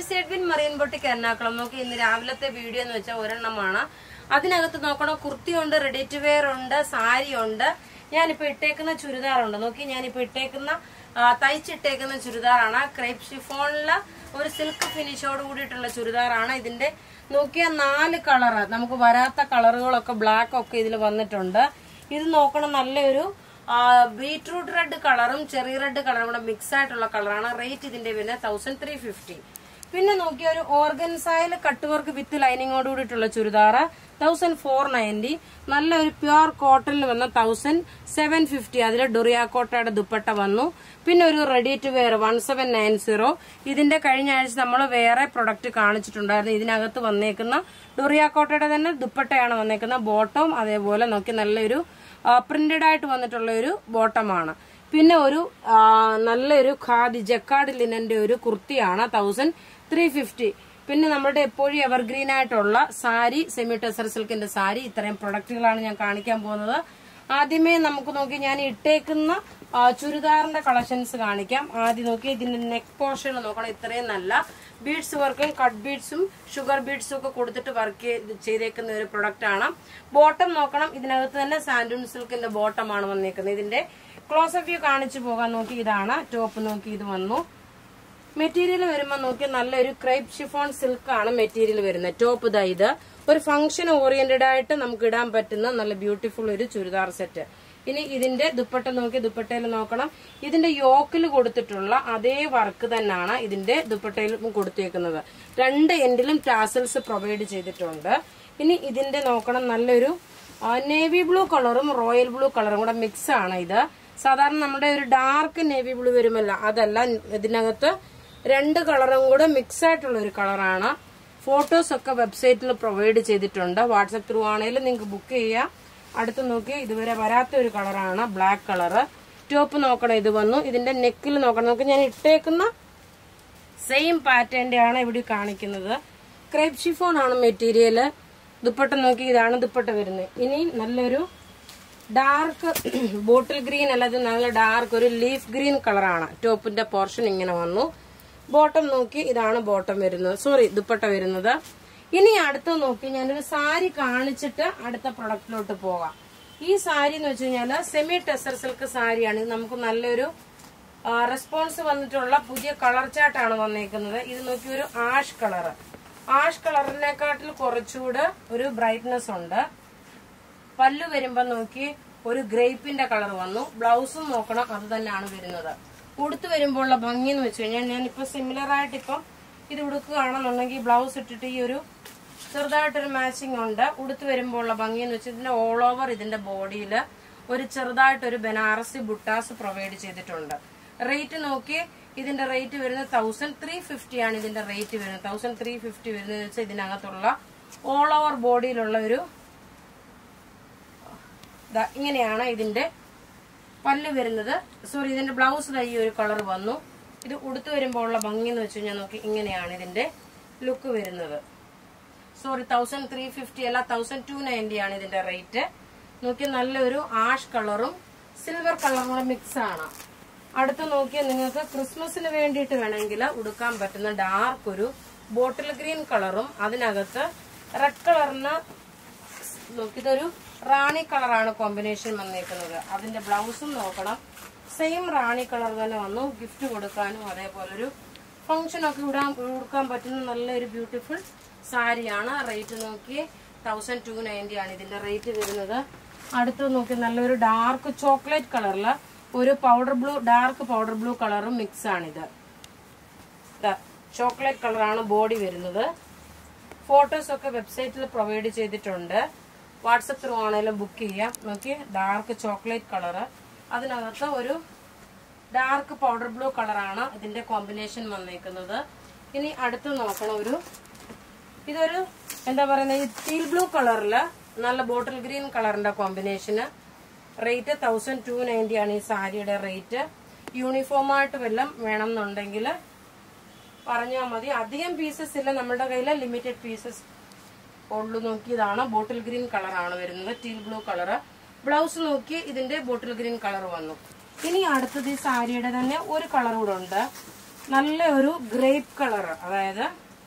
ice Edwin Marian boutique Ernakulam നോക്കി ഇന്ന് രാവിലത്തെ വീഡിയോ എന്ന് വെച്ചാൽ ഒരെണ്ണമാണ് അതിനകത്ത് നോക്കണം കുർത്തി ഉണ്ട് റെഡി ടു വെയർ ഉണ്ട് സാരി ഉണ്ട് ഞാനിപ്പോ ഇട്ടേക്കുന്ന ചുരിദാറുണ്ട് നോക്കി ഞാനിപ്പോ ഇട്ടേക്കുന്ന ആ, തയ്ച്ചിട്ടേക്കുന്ന ചുരിദാറാണ് ക്രൈപ്പ് ഷിഫോണില് ഒരു സിൽക്ക് ഫിനിഷോട് കൂടിയിട്ടുള്ള ചുരിദാറാണ് ഇതിന്റെ നോക്കിയ നാല് കളറ് നമുക്ക് വരാത്ത കളറുകളൊക്കെ ബ്ലാക്ക് ഒക്കെ ഇതിൽ വന്നിട്ടുണ്ട് ഇത് നോക്കണം നല്ലൊരു ബീട്രൂട്ട് റെഡ് കളറും ചെറിയ റെഡ് കളറും കൂടെ മിക്സ് ആയിട്ടുള്ള കളറാണ് റേറ്റ് ഇതിന്റെ പിന്നെ തൗസൻഡ് ത്രീ ഫിഫ്റ്റി പിന്നെ നോക്കിയ ഒരു ഓർഗൻസായിൽ കട്ട് വർക്ക് വിത്ത് ലൈനിങ്ങോട് കൂടിയിട്ടുള്ള ചുരിദാറ് തൗസൻഡ് ഫോർ നയൻറ്റി നല്ലൊരു പ്യുർ കോട്ടണിൽ വന്ന തൗസൻഡ് സെവൻ ഫിഫ്റ്റി അതിൽ ഡൊറിയാക്കോട്ടയുടെ ദുപ്പട്ട വന്നു പിന്നെ ഒരു ready to wear one seven nine zero ഇതിന്റെ കഴിഞ്ഞ ആഴ്ച നമ്മൾ വേറെ പ്രൊഡക്റ്റ് കാണിച്ചിട്ടുണ്ടായിരുന്നു ഇതിനകത്ത് വന്നേക്കുന്ന ഡൊറിയാക്കോട്ടയുടെ തന്നെ ദുപ്പട്ടയാണ് വന്നേക്കുന്ന ബോട്ടം അതേപോലെ നോക്കി നല്ലൊരു പ്രിന്റഡ് ആയിട്ട് വന്നിട്ടുള്ള ഒരു ബോട്ടമാണ് പിന്നെ ഒരു ആ, നല്ലൊരു ഖാദി ജക്കാർഡ് ലിനന്റെ ഒരു കുർത്തിയാണ് തൗസൻഡ് ത്രീ ഫിഫ്റ്റി പിന്നെ നമ്മുടെ എപ്പോഴും എവർഗ്രീൻ ആയിട്ടുള്ള സാരി സെമി ടെസർ സിൽക്കിന്റെ സാരി ഇത്രയും പ്രൊഡക്റ്റുകളാണ് ഞാൻ കാണിക്കാൻ പോകുന്നത് ആദ്യമേ നമുക്ക് നോക്കി ഞാൻ ഇട്ടേക്കുന്ന ആ, ചുരിദാറിന്റെ കളക്ഷൻസ് കാണിക്കാം ആദ്യം നോക്കി ഇതിന്റെ നെക്ക് പോർഷൻ നോക്കണം ഇത്രയും നല്ല ബീഡ്സ് വർക്കും കട്ട് ബീഡ്സും ഷുഗർ ബീഡ്സും ഒക്കെ കൊടുത്തിട്ട് വർക്ക് ചെയ്തേക്കുന്ന ഒരു പ്രൊഡക്റ്റ് ആണ് ബോട്ടം നോക്കണം ഇതിനകത്ത് തന്നെ സാൻഡൂൺ സിൽക്കിന്റെ ബോട്ടമാണ് വന്നേക്കുന്നത് ഇതിന്റെ ക്ലോസ് അപ്പ് വ്യൂ കാണിച്ചു പോകാൻ നോക്കി ഇതാണ് ടോപ്പ് നോക്കി ഇത് വന്നു മെറ്റീരിയൽ വരുമ്പോൾ നോക്കി നല്ലൊരു ക്രൈപ്പ് ഷിഫോൺ സിൽക്ക് ആണ് മെറ്റീരിയൽ വരുന്നത് ടോപ്പ് ഇതാ ഇത് ഒരു ഫംഗ്ഷൻ ഓറിയന്റഡ് ആയിട്ട് നമുക്ക് ഇടാൻ പറ്റുന്ന നല്ല ബ്യൂട്ടിഫുൾ ഒരു ചുരിദാർ സെറ്റ് ഇനി ഇതിന്റെ ദുപ്പട്ട നോക്കി ദുപ്പട്ടയിൽ നോക്കണം ഇതിന്റെ യോക്കിൽ കൊടുത്തിട്ടുള്ള അതേ വർക്ക് തന്നെയാണ് ഇതിന്റെ ദുപ്പട്ടയിലും കൊടുത്തേക്കുന്നത് രണ്ട് എൻഡിലും ടാസൽസ് പ്രൊവൈഡ് ചെയ്തിട്ടുണ്ട് ഇനി ഇതിന്റെ നോക്കണം നല്ലൊരു നേവി ബ്ലൂ കളറും റോയൽ ബ്ലൂ കളറും കൂടെ മിക്സ് ആണ് ഇത് സാധാരണ നമ്മുടെ ഒരു ഡാർക്ക് നേവി ബ്ലൂ വരുമല്ല അതല്ല ഇതിനകത്ത് രണ്ട് കളറും കൂടെ മിക്സ് ആയിട്ടുള്ള ഒരു കളറാണ് ഫോട്ടോസ് ഒക്കെ വെബ്സൈറ്റിൽ പ്രൊവൈഡ് ചെയ്തിട്ടുണ്ട് വാട്സപ്പ് ത്രൂ ആണെങ്കിലും നിങ്ങൾക്ക് ബുക്ക് ചെയ്യാം അടുത്ത് നോക്കി ഇതുവരെ വരാത്ത ഒരു കളറാണ് ബ്ലാക്ക് കളറ് ടോപ്പ് നോക്കണം ഇത് വന്നു ഇതിന്റെ നെക്കിൽ നോക്കണം നോക്കി ഞാൻ ഇട്ടേക്കുന്ന സെയിം പാറ്റേന്റെ ആണ് ഇവിടെ കാണിക്കുന്നത് ക്രൈപ്പ് ഷിഫോൺ ആണ് മെറ്റീരിയൽ ദുപ്പട്ട നോക്കി ഇതാണ് ദുപ്പട്ട വരുന്നത് ഇനി നല്ലൊരു ഡാർക്ക് ബോട്ടിൽ ഗ്രീൻ അല്ലാതെ നല്ല ഡാർക്ക് ഒരു ലീഫ് ഗ്രീൻ കളറാണ് ടോപ്പിന്റെ പോർഷൻ ഇങ്ങനെ വന്നു ബോട്ടം നോക്കി ഇതാണ് ബോട്ടം വരുന്നത് സോറി ദുപ്പട്ട വരുന്നത് ഇനി അടുത്ത് നോക്കി ഞാനൊരു സാരി കാണിച്ചിട്ട് അടുത്ത പ്രൊഡക്റ്റിലോട്ട് പോകാം ഈ സാരി എന്ന് വെച്ച് കഴിഞ്ഞാൽ സെമി ടെസർ സിൽക്ക് സാരിയാണ് ഇത് നമുക്ക് നല്ലൊരു റെസ്പോൺസ് വന്നിട്ടുള്ള പുതിയ കളർ ചാർട്ടാണ് വന്നേക്കുന്നത് ഇത് നോക്കി ഒരു ആഷ് കളർ ആഷ് കളറിനെക്കാട്ടിൽ കുറച്ചുകൂടെ ഒരു ബ്രൈറ്റ്നെസ് ഉണ്ട് പല്ലു വരുമ്പോ നോക്കി ഒരു ഗ്രേപ്പിന്റെ കളർ വന്നു ബ്ലൗസും നോക്കണം അത് തന്നെയാണ് വരുന്നത് ഉടുത്ത് വരുമ്പോൾ ഉള്ള ഭംഗി എന്ന് വെച്ച് കഴിഞ്ഞാൽ ഞാനിപ്പോ സിമിലർ ആയിട്ട് ഇപ്പം ഇത് ഉടുക്കുകയാണെന്നുണ്ടെങ്കിൽ ബ്ലൗസ് ഇട്ടിട്ട് ഈ ഒരു ചെറുതായിട്ടൊരു മാച്ചിങ് ഉണ്ട് ഉടുത്ത് വരുമ്പോൾ ഉള്ള ഭംഗി എന്ന് വെച്ചാൽ ഇതിന്റെ ഓൾ ഓവർ ഇതിന്റെ ബോഡിയിൽ ഒരു ചെറുതായിട്ടൊരു ബനാറസി ബുട്ടാസ് പ്രൊവൈഡ് ചെയ്തിട്ടുണ്ട് റേറ്റ് നോക്കി ഇതിന്റെ റേറ്റ് വരുന്നത് തൗസൻഡ് ത്രീ ഫിഫ്റ്റി ആണ് ഇതിന്റെ റേറ്റ് വരുന്നത് തൗസൻഡ് ത്രീ ഫിഫ്റ്റി വരുന്നത് വെച്ചാൽ ഇതിനകത്തുള്ള ഓൾ ഓവർ ബോഡിയിലുള്ള ഒരു ദാ ഇങ്ങനെയാണ് ഇതിന്റെ പല്ല് വരുന്നത് സോറി ഇതിന്റെ ബ്ലൗസ് ഈ ഒരു കളർ വന്നു ഇത് ഉടുത്തു വരുമ്പോൾ ഉള്ള ഭംഗി എന്ന് വെച്ച് കഴിഞ്ഞാൽ നോക്കി ഇങ്ങനെയാണ് ഇതിന്റെ ലുക്ക് വരുന്നത് സോറി തൗസൻഡ് ത്രീ ഫിഫ്റ്റി അല്ല തൗസൻഡ് ടു നയൻറ്റി ആണ് ഇതിന്റെ റേറ്റ് നോക്കി നല്ലൊരു ആഷ് കളറും സിൽവർ കളറും കൂടെ മിക്സ് ആണ് അടുത്ത് നോക്കിയാൽ നിങ്ങൾക്ക് ക്രിസ്മസിന് വേണ്ടിയിട്ട് വേണമെങ്കിൽ ഉടുക്കാൻ പറ്റുന്ന ഡാർക്ക് ഒരു ബോട്ടിൽ ഗ്രീൻ കളറും അതിനകത്ത് റെഡ് കളറിന് ഇതൊരു റാണി കളറാണ് കോമ്പിനേഷൻ വന്നേക്കുന്നത് അതിന്റെ ബ്ലൗസും നോക്കണം സെയിം റാണി കളർ തന്നെ വന്നു ഗിഫ്റ്റ് കൊടുക്കാനും അതേപോലെ ഒരു ഫംഗ്ഷൻ ഒക്കെ ഇടാൻ കൊടുക്കാൻ പറ്റുന്ന നല്ലൊരു ബ്യൂട്ടിഫുൾ സാരിയാണ് റേറ്റ് നോക്കി തൗസൻഡ് ടു നയൻറ്റി ആണ് ഇതിന്റെ റേറ്റ് വരുന്നത് അടുത്ത് നോക്കി നല്ലൊരു ഡാർക്ക് ചോക്ലേറ്റ് കളറില് ഒരു powder blue dark powder blue കളറും മിക്സ് ആണിത് ചോക്ലേറ്റ് കളറാണ് ബോഡി വരുന്നത് ഫോട്ടോസ് ഒക്കെ വെബ്സൈറ്റിൽ പ്രൊവൈഡ് ചെയ്തിട്ടുണ്ട് വാട്സപ്പ് ത്രൂ ആണെങ്കിലും ബുക്ക് ചെയ്യാം നോക്കി ഡാർക്ക് ചോക്ലേറ്റ് കളറ് അതിനകത്ത് ഒരു ഡാർക്ക് പൗഡർ ബ്ലൂ കളറാണ് ഇതിന്റെ കോമ്പിനേഷൻ വന്നേക്കുന്നത് ഇനി അടുത്ത് നോക്കണം ഒരു ഇതൊരു എന്താ പറയുന്നത് ഈ ടീൽ ബ്ലൂ കളറില് നല്ല ബോട്ടിൽ ഗ്രീൻ കളറിന്റെ കോമ്പിനേഷന് റേറ്റ് തൗസൻഡ് ടു നയൻറ്റി ആണ് ഈ സാരിയുടെ റേറ്റ് യൂണിഫോം ആയിട്ട് വല്ലതും വേണം എന്നുണ്ടെങ്കിൽ പറഞ്ഞാൽ മതി അധികം പീസസ് ഇല്ല നമ്മുടെ കയ്യിൽ ലിമിറ്റഡ് പീസസ് ഉള്ളു നോക്കി ഇതാണ് ബോട്ടിൽ ഗ്രീൻ കളറാണ് വരുന്നത് ടീൽ ബ്ലൂ കളറ് ബ്ലൗസ് നോക്കി ഇതിന്റെ ബോട്ടിൽ ഗ്രീൻ കളർ വന്നു ഇനി അടുത്തത് ഈ സാരിയുടെ തന്നെ ഒരു കളർ കൂടെ ഉണ്ട് നല്ല ഒരു ഗ്രേപ്പ് കളർ അതായത്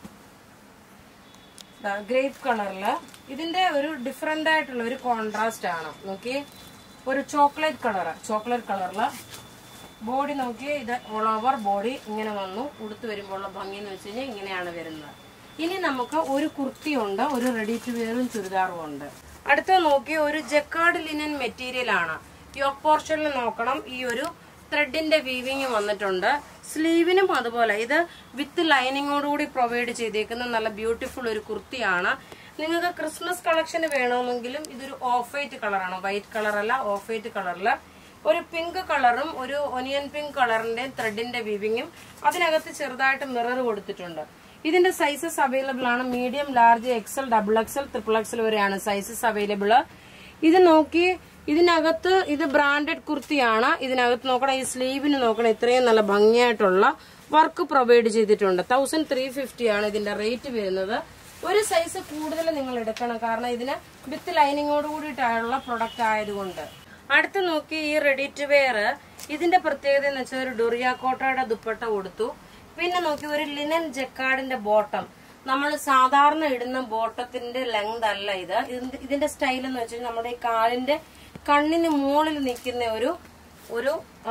ഗ്രേപ്പ് കളറില് ഇതിന്റെ ഒരു ഡിഫറെന്റ് ആയിട്ടുള്ള ഒരു കോൺട്രാസ്റ്റ് ആണ് നോക്കി ഒരു ചോക്ലേറ്റ് കളർ ചോക്ലേറ്റ് കളറില് ബോഡി നോക്കി ഇത് ഓൾ ഓവർ ബോഡി ഇങ്ങനെ വന്നു ഉടുത്ത് വരുമ്പോൾ ഉള്ള ഭംഗി എന്ന് വെച്ച് കഴിഞ്ഞാൽ ഇങ്ങനെയാണ് വരുന്നത് ഇനി നമുക്ക് ഒരു കുർത്തിയുണ്ട് ഒരു റെഡി ടു വെയറും ചുരിദാറും ഉണ്ട് അടുത്ത നോക്കി ഒരു ജക്കാർഡ് ലിനൻ മെറ്റീരിയൽ ആണ് യോക്ക് പോർഷനിൽ നോക്കണം ഈ ഒരു ത്രെഡിന്റെ വീവിങ് വന്നിട്ടുണ്ട് സ്ലീവിനും അതുപോലെ ഇത് വിത്ത് ലൈനിങ്ങോടുകൂടി പ്രൊവൈഡ് ചെയ്തേക്കുന്ന നല്ല ബ്യൂട്ടിഫുൾ ഒരു കുർത്തിയാണ് നിങ്ങൾക്ക് ക്രിസ്മസ് കളക്ഷന് വേണമെങ്കിലും ഇതൊരു ഓഫ് വൈറ്റ് കളറാണ് വൈറ്റ് കളറല്ല ഓഫ് വൈറ്റ് കളറിൽ ഒരു പിങ്ക് കളറും ഒരു ഒനിയൻ പിങ്ക് കളറിന്റെ ത്രെഡിന്റെ വീവിങ്ങും അതിനകത്ത് ചെറുതായിട്ട് മിറർ കൊടുത്തിട്ടുണ്ട് ഇതിന്റെ സൈസസ് അവൈലബിൾ ആണ് medium large XL double XL triple XL വരെയാണ് സൈസസ് അവൈലബിൾ ഇത് നോക്കി ഇതിനകത്ത് ഇത് ബ്രാൻഡഡ് കുർത്തിയാണ് ഇതിനകത്ത് നോക്കണം ഈ സ്ലീവിന് നോക്കണം ഇത്രയും നല്ല ഭംഗിയായിട്ടുള്ള വർക്ക് പ്രൊവൈഡ് ചെയ്തിട്ടുണ്ട് തൗസൻഡ് ത്രീ ഫിഫ്റ്റി ആണ് ഇതിന്റെ റേറ്റ് വരുന്നത് ഒരു സൈസ് കൂടുതൽ നിങ്ങൾ എടുക്കണം കാരണം ഇതിന് വിത്ത് ലൈനിങ്ങോട് കൂടിയിട്ടുള്ള പ്രൊഡക്റ്റ് ആയതുകൊണ്ട് അടുത്ത് നോക്കി ഈ റെഡി ടു വെയർ ഇതിന്റെ പ്രത്യേകത എന്ന് വെച്ചാൽ ഒരു ഡൊറിയാക്കോട്ടയുടെ ദുപ്പട്ട കൊടുത്തു പിന്നെ നോക്കി ഒരു ലിനൻ ജക്കാർഡിന്റെ ബോട്ടം നമ്മൾ സാധാരണ ഇടുന്ന ബോട്ടത്തിന്റെ ലെങ്ത് അല്ല ഇത് ഇതിന്റെ- ഇതിന്റെ സ്റ്റൈൽ എന്ന് വെച്ചാൽ നമ്മുടെ ഈ കാലിന്റെ കണ്ണിന് മുകളിൽ നിൽക്കുന്ന ഒരു ഒരു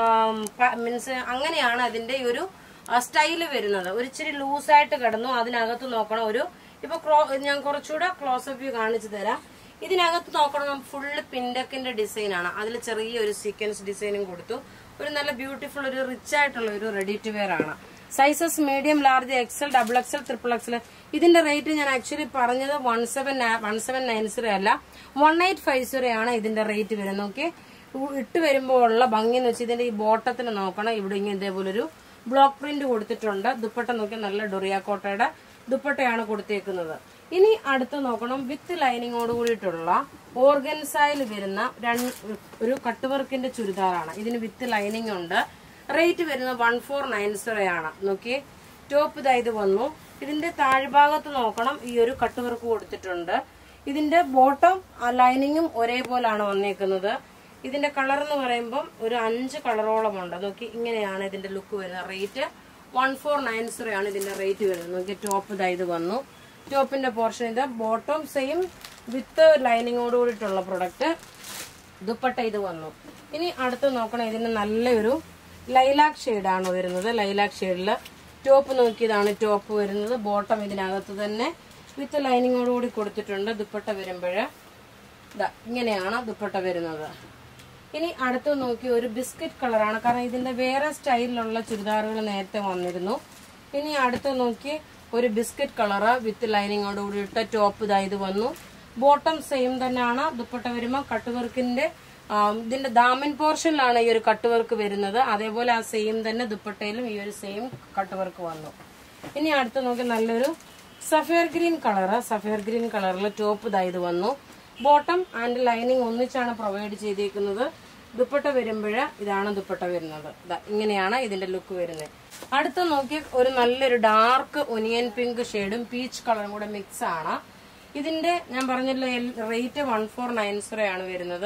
മീൻസ് അങ്ങനെയാണ് അതിന്റെ ഈ ഒരു സ്റ്റൈല് വരുന്നത് ഒരു ഇച്ചിരി ലൂസായിട്ട് കിടന്നു അതിനകത്ത് നോക്കണം ഒരു ഇപ്പൊ ക്ലോ- ഞാൻ കുറച്ചുകൂടെ ക്ലോസപ്പ് വ്യൂ കാണിച്ചു തരാം ഇതിനകത്ത് നോക്കണം ഫുള്ള് പിൻഡക്കിന്റെ ഡിസൈൻ ആണ് അതിൽ ചെറിയൊരു സീക്വൻസ് ഡിസൈനും കൊടുത്തു ഒരു നല്ല ബ്യൂട്ടിഫുൾ ഒരു റിച്ച് ആയിട്ടുള്ള ഒരു റെഡി ടു വെയർ ആണ് sizes medium large XL double XL triple XL ഇതിന്റെ റേറ്റ് ഞാൻ ആക്ച്വലി പറഞ്ഞത് one seven one seven nine zero അല്ല വൺ എയ്റ്റ് ഫൈവ് സീറോ ആണ് ഇതിന്റെ റേറ്റ് വരുന്നത് നോക്കി ഇട്ട് വരുമ്പോൾ ഉള്ള ഭംഗി എന്ന് വെച്ചാൽ ഇതിന്റെ ഈ ബോട്ടത്തിന് നോക്കണം ഇവിടെ ഇങ്ങനെ ഇതേപോലെ ഒരു ബ്ലോക്ക് പ്രിന്റ് കൊടുത്തിട്ടുണ്ട് ദുപ്പട്ട നോക്കി നല്ല ഡൊറിയാക്കോട്ടയുടെ ദുപ്പട്ടയാണ് കൊടുത്തേക്കുന്നത് ഇനി അടുത്ത് നോക്കണം വിത്ത് ലൈനിങ്ങോട് കൂടിയിട്ടുള്ള ഓർഗൻസായിൽ വരുന്ന രണ്ട് ഒരു കട്ട് വർക്കിന്റെ ചുരിദാറാണ് ഇതിന് വിത്ത് ലൈനിങ് ഉണ്ട് റേറ്റ് വരുന്നത് വൺ ഫോർ നയൻ സീറോ ആണ് നോക്കി ടോപ്പ് ഇതായത് വന്നു ഇതിന്റെ താഴ്ഭാഗത്ത് നോക്കണം ഈ ഒരു കട്ട് വർക്ക് കൊടുത്തിട്ടുണ്ട് ഇതിന്റെ ബോട്ടം ലൈനിങ്ങും ഒരേപോലാണ് വന്നേക്കുന്നത് ഇതിന്റെ കളർ എന്ന് പറയുമ്പം ഒരു അഞ്ച് കളറോളം ഉണ്ട് നോക്കി ഇങ്ങനെയാണ് ഇതിന്റെ ലുക്ക് വരുന്നത് rate one four nine zero ആണ് ഇതിന്റെ റേറ്റ് വരുന്നത് നോക്കി ടോപ്പ് ഇതായത് വന്നു ടോപ്പിന്റെ പോർഷൻ ഇത് ബോട്ടം സെയിം വിത്ത് ലൈനിങ്ങോട് കൂടിയിട്ടുള്ള പ്രൊഡക്റ്റ് ദുപ്പട്ട ഇത് വന്നു ഇനി അടുത്ത് നോക്കണം ഇതിന് നല്ലൊരു ലൈലാക്ക് ഷെയ്ഡാണ് വരുന്നത് ലൈലാക്ക് ഷെയ്ഡിൽ ടോപ്പ് നോക്കിയതാണ് ടോപ്പ് വരുന്നത് ബോട്ടം ഇതിനകത്ത് തന്നെ വിത്ത് ലൈനിങ്ങോട് കൂടി കൊടുത്തിട്ടുണ്ട് ദുപ്പട്ട വരുമ്പോൾ ഇതാ ഇങ്ങനെയാണ് ദുപ്പട്ട വരുന്നത് ഇനി അടുത്ത് നോക്കി ഒരു ബിസ്ക്കറ്റ് കളറാണ് കാരണം ഇതിന്റെ വേറെ സ്റ്റൈലിലുള്ള ചുരിദാറുകൾ നേരത്തെ വന്നിരുന്നു ഇനി അടുത്ത് നോക്കി ഒരു ബിസ്ക്കറ്റ് കളറ് വിത്ത് ലൈനിങ്ങോട് കൂടിയിട്ട് ടോപ്പ് ഇതാ ഇത് വന്നു ബോട്ടം സെയിം തന്നെയാണ് ദുപ്പട്ട വരുമ്പോൾ കട്ട് വർക്കിന്റെ ആ, ഇതിന്റെ ദാമൻ പോർഷനിലാണ് ഈ ഒരു കട്ട് വർക്ക് വരുന്നത് അതേപോലെ ആ സെയിം തന്നെ ദുപ്പട്ടയിലും ഈ ഒരു സെയിം കട്ട് വർക്ക് വന്നു ഇനി അടുത്ത് നോക്കി നല്ലൊരു sapphire green colour sapphire green കളറിൽ ടോപ്പ് ഇതാ ഇത് വന്നു ബോട്ടം ആൻഡ് ലൈനിങ് ഒന്നിച്ചാണ് പ്രൊവൈഡ് ചെയ്തേക്കുന്നത് ദുപ്പട്ട വരുമ്പോൾ ഇതാണ് ദുപ്പട്ട വരുന്നത് ദാ ഇങ്ങനെയാണ് ഇതിന്റെ ലുക്ക് വരുന്നത് അടുത്ത നോക്കി ഒരു നല്ലൊരു ഡാർക്ക് ഒനിയൻ പിങ്ക് ഷെയ്ഡും പീച്ച് കളറും കൂടെ മിക്സ് ആണ് ഇതിന്റെ ഞാൻ പറഞ്ഞല്ലോ rate one four nine zero ആണ് വരുന്നത്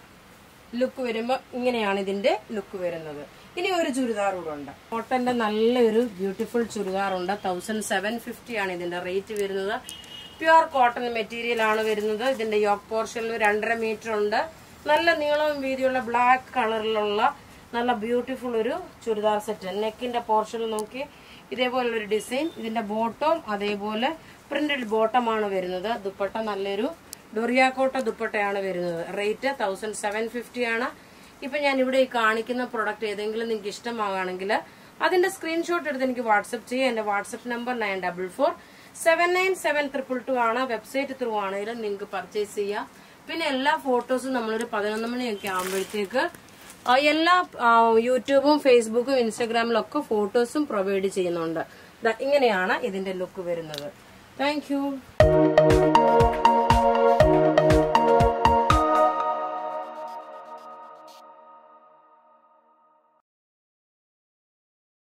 ലുക്ക് വരുമ്പോൾ ഇങ്ങനെയാണ് ഇതിന്റെ ലുക്ക് വരുന്നത് ഇനി ഒരു ചുരിദാർ കൂടെ ഉണ്ട് കോട്ടന്റെ നല്ലൊരു ബ്യൂട്ടിഫുൾ ചുരിദാർ ഉണ്ട് തൗസൻഡ് സെവൻ ഫിഫ്റ്റി ആണ് ഇതിന്റെ റേറ്റ് വരുന്നത് പ്യുവർ കോട്ടൺ മെറ്റീരിയൽ ആണ് വരുന്നത് ഇതിന്റെ യോക്ക് പോർഷനിൽ രണ്ടര മീറ്റർ ഉണ്ട് നല്ല നീളവും വീതിയുള്ള ബ്ലാക്ക് കളറിലുള്ള നല്ല ബ്യൂട്ടിഫുൾ ഒരു ചുരിദാർ സെറ്റ് നെക്കിന്റെ പോർഷനിൽ നോക്കി ഇതേപോലെ ഒരു ഡിസൈൻ ഇതിന്റെ ബോട്ടം അതേപോലെ പ്രിന്റഡ് ബോട്ടമാണ് വരുന്നത് ദുപ്പട്ട നല്ലൊരു ഡൊറിയാക്കോട്ട ദുപ്പട്ടയാണ് വരുന്നത് റേറ്റ് തൗസൻഡ് സെവൻ ഫിഫ്റ്റി ആണ് ഇപ്പൊ ഞാൻ ഇവിടെ ഈ കാണിക്കുന്ന പ്രൊഡക്റ്റ് ഏതെങ്കിലും നിങ്ങൾക്ക് ഇഷ്ടമാകുകയാണെങ്കിൽ അതിന്റെ സ്ക്രീൻഷോട്ട് എടുത്ത് എനിക്ക് വാട്സപ്പ് ചെയ്യുക എന്റെ WhatsApp number nine double four seven nine seven triple two ആണ് വെബ്സൈറ്റ് ത്രൂ ആണെങ്കിലും നിങ്ങൾക്ക് പർച്ചേസ് ചെയ്യാം പിന്നെ എല്ലാ ഫോട്ടോസും നമ്മളൊരു പതിനൊന്ന് മണിയൊക്കെ ആകുമ്പോഴത്തേക്ക് ആ, എല്ലാ ആ, യൂട്യൂബും ഫേസ്ബുക്കും ഇൻസ്റ്റാഗ്രാമിലും ഒക്കെ ഫോട്ടോസും പ്രൊവൈഡ് ചെയ്യുന്നുണ്ട് ദാ ഇങ്ങനെയാണ് ഇതിന്റെ ലുക്ക് വരുന്നത് താങ്ക്